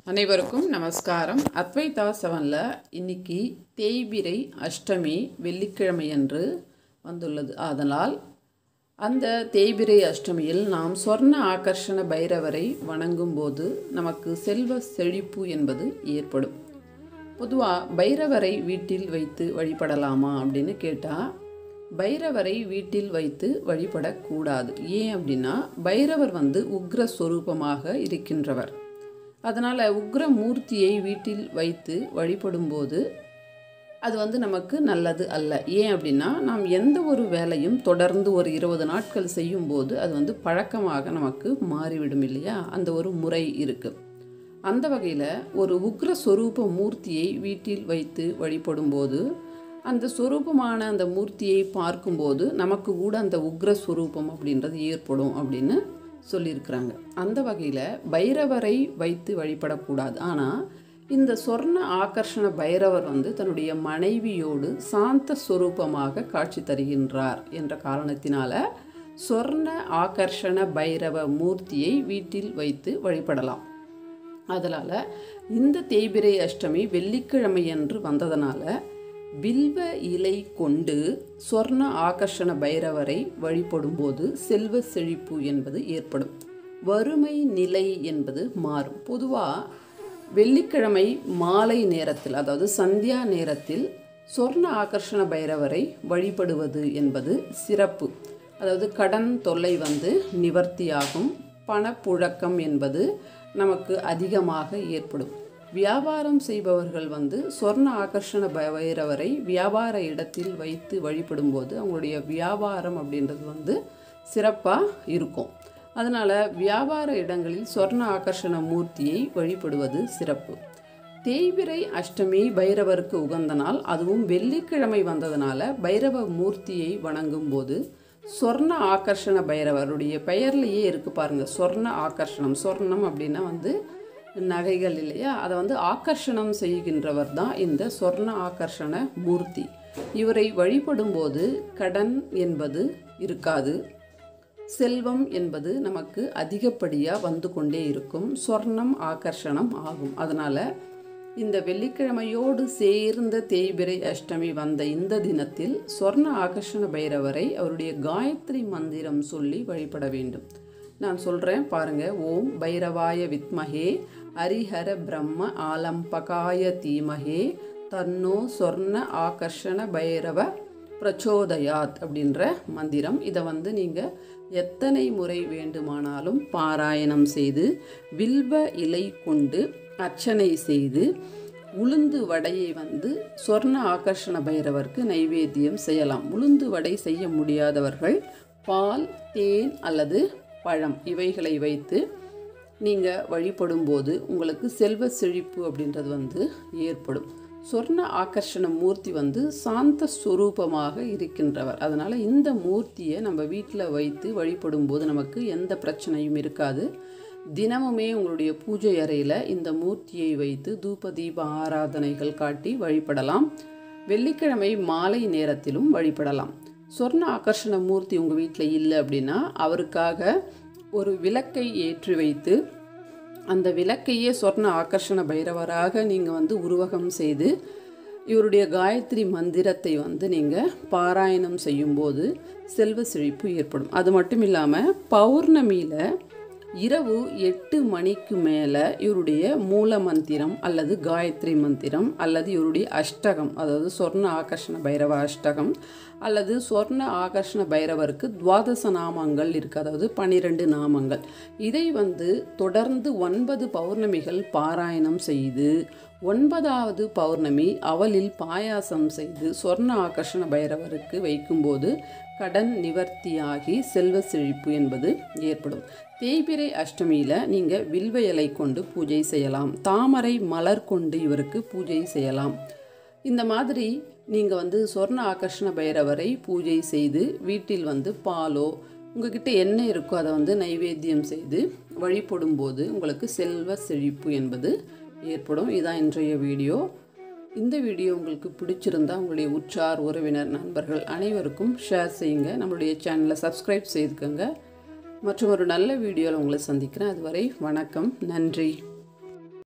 அனைவருக்கும் நமஸ்காரம் அத்வைதா செவனில் இன்னைக்கு தேய்பிரை அஷ்டமி வெள்ளிக்கிழமை அன்று வந்துள்ளது அதனால் அந்த தேய்பிரை அஷ்டமியில் நாம் சொர்ண ஆகர்ஷண பைரவரை வணங்கும்போது நமக்கு செல்வ செழிப்பு என்பது ஏற்படும் பொதுவாக பைரவரை வீட்டில் வைத்து வழிபடலாமா அப்படின்னு கேட்டால் பைரவரை வீட்டில் வைத்து வழிபடக்கூடாது ஏன் அப்படின்னா பைரவர் வந்து உக்ர ஸ்வரூபமாக இருக்கின்றவர் அதனால் உக்ர மூர்த்தியை வீட்டில் வைத்து வழிபடும்போது அது வந்து நமக்கு நல்லது அல்ல ஏன் அப்படின்னா நாம் எந்த ஒரு வேலையும் தொடர்ந்து ஒரு இருபது நாட்கள் செய்யும்போது அது வந்து பழக்கமாக நமக்கு மாறிவிடும் இல்லையா அந்த ஒரு முறை இருக்குது அந்த வகையில் ஒரு உக்ர ஸ்வரூப மூர்த்தியை வீட்டில் வைத்து வழிபடும்போது அந்த ஸ்வரூபமான அந்த மூர்த்தியை பார்க்கும்போது நமக்கு கூட அந்த உக்ர ஸ்வரூபம் அப்படின்றது ஏற்படும் அப்படின்னு சொல்லியிருக்கிறாங்க அந்த வகையில் பைரவரை வைத்து வழிபடக்கூடாது ஆனால் இந்த சொர்ண ஆகர்ஷண பைரவர் வந்து தன்னுடைய மனைவியோடு சாந்த ஸ்வரூபமாக காட்சி தருகின்றார் என்ற காரணத்தினால சொர்ண ஆகர்ஷண பைரவ மூர்த்தியை வீட்டில் வைத்து வழிபடலாம் அதனால் இந்த தேய்பிரை அஷ்டமி வெள்ளிக்கிழமை என்று வந்ததனால வில்வ இலை கொண்டு சொர்ண ஆகர்ஷண பைரவரை வழிபடும்போது செல்வ செழிப்பு என்பது ஏற்படும் வறுமை நிலை என்பது மாறும் பொதுவாக வெள்ளிக்கிழமை மாலை நேரத்தில் அதாவது சந்தியா நேரத்தில் சொர்ண ஆகர்ஷண பைரவரை வழிபடுவது என்பது சிறப்பு அதாவது கடன் தொல்லை வந்து நிவர்த்தியாகும் பணப்புழக்கம் என்பது நமக்கு அதிகமாக ஏற்படும் வியாபாரம் செய்பவர்கள் வந்து சொர்ண ஆகர்ஷண பைரவரை வியாபார இடத்தில் வைத்து வழிபடும்போது அவங்களுடைய வியாபாரம் அப்படின்றது வந்து சிறப்பாக இருக்கும் அதனால் வியாபார இடங்களில் சொர்ண ஆகர்ஷண மூர்த்தியை வழிபடுவது சிறப்பு தேய்பிரை அஷ்டமி பைரவருக்கு உகந்த நாள் அதுவும் வெள்ளிக்கிழமை வந்ததுனால பைரவ மூர்த்தியை வணங்கும் போது சொர்ண ஆகர்ஷண பைரவருடைய பெயர்லேயே இருக்குது பாருங்கள் சொர்ண ஆகர்ஷணம் சொர்ணம் அப்படின்னா வந்து நகைகள் இல்லையா அதை வந்து ஆகர்ஷணம் செய்கின்றவர் தான் இந்த சொர்ண ஆகர்ஷண மூர்த்தி இவரை வழிபடும்போது கடன் என்பது இருக்காது செல்வம் என்பது நமக்கு அதிகப்படியாக வந்து கொண்டே இருக்கும் சொர்ணம் ஆகர்ஷணம் ஆகும் அதனால் இந்த வெள்ளிக்கிழமையோடு சேர்ந்த தேய்பிரை அஷ்டமி வந்த இந்த தினத்தில் சொர்ண ஆகர்ஷண பைரவரை அவருடைய காயத்ரி மந்திரம் சொல்லி வழிபட வேண்டும் நான் சொல்கிறேன் பாருங்கள் ஓம் பைரவாய வித்மகே ஹரிஹர பிரம்ம ஆலம்பகாய தீமகே தன்னோ சொர்ண ஆகர்ஷண பைரவ பிரச்சோதயாத் அப்படின்ற மந்திரம் இதை வந்து நீங்கள் எத்தனை முறை வேண்டுமானாலும் பாராயணம் செய்து வில்வ இலை கொண்டு அர்ச்சனை செய்து உளுந்து வடையை வந்து சொர்ண ஆகர்ஷண பைரவருக்கு நைவேத்தியம் செய்யலாம் உளுந்து வடை செய்ய முடியாதவர்கள் பால் தேன் அல்லது பழம் இவைகளை வைத்து நீங்கள் வழிபடும்போது உங்களுக்கு செல்வ செழிப்பு அப்படின்றது வந்து ஏற்படும் சொர்ண ஆகர்ஷண மூர்த்தி வந்து சாந்த ஸ்வரூபமாக இருக்கின்றவர் அதனால் இந்த மூர்த்தியை நம்ம வீட்டில் வைத்து வழிபடும்போது நமக்கு எந்த பிரச்சனையும் இருக்காது தினமுமே உங்களுடைய பூஜை அறையில் இந்த மூர்த்தியை வைத்து தூப தீப ஆராதனைகள் காட்டி வழிபடலாம் வெள்ளிக்கிழமை மாலை நேரத்திலும் வழிபடலாம் சொர்ண ஆகர்ஷண மூர்த்தி உங்கள் வீட்டில் இல்லை அப்படின்னா அவருக்காக ஒரு விளக்கை ஏற்றி வைத்து அந்த விளக்கையே சொர்ண ஆகர்ஷண பைரவராக நீங்கள் வந்து உருவகம் செய்து இவருடைய காயத்ரி மந்திரத்தை வந்து நீங்கள் பாராயணம் செய்யும்போது செல்வ செழிப்பு ஏற்படும் அது மட்டும் இல்லாமல் பௌர்ணமியில் இரவு எட்டு மணிக்கு மேலே இவருடைய மூல மந்திரம் அல்லது காயத்ரி மந்திரம் அல்லது இவருடைய அஷ்டகம் அதாவது சொர்ண ஆகர்ஷண பைரவ அஷ்டகம் அல்லது சொர்ண ஆகர்ஷண பைரவருக்கு துவாதச நாமங்கள் இருக்குது அதாவது பன்னிரெண்டு நாமங்கள் இதை வந்து தொடர்ந்து ஒன்பது பௌர்ணமிகள் பாராயணம் செய்து ஒன்பதாவது பௌர்ணமி அவலில் பாயாசம் செய்து சொர்ண ஆகர்ஷண பைரவருக்கு வைக்கும்போது கடன் நிவர்த்தியாகி செல்வ செழிப்பு என்பது ஏற்படும் தேய்பிரை அஷ்டமியில் நீங்கள் வில்வ இலை கொண்டு பூஜை செய்யலாம் தாமரை மலர் கொண்டு இவருக்கு பூஜை செய்யலாம் இந்த மாதிரி நீங்கள் வந்து சொர்ண ஆகர்ஷண பைரவரை பூஜை செய்து வீட்டில் வந்து பாலோ உங்ககிட்ட என்ன இருக்கோ அதை வந்து நைவேத்தியம் செய்து வழிபடும்போது உங்களுக்கு செல்வ செழிப்பு என்பது ஏற்படும் இதுதான் இன்றைய வீடியோ இந்த வீடியோ உங்களுக்கு பிடிச்சிருந்தா உங்களுடைய உற்றார் உறவினர் நண்பர்கள் அனைவருக்கும் ஷேர் செய்யுங்க நம்மளுடைய சேனலை சப்ஸ்கிரைப் செய்துக்கோங்க மற்றும் ஒரு நல்ல வீடியோவில் உங்களை சந்திக்கிறேன் அதுவரை வணக்கம் நன்றி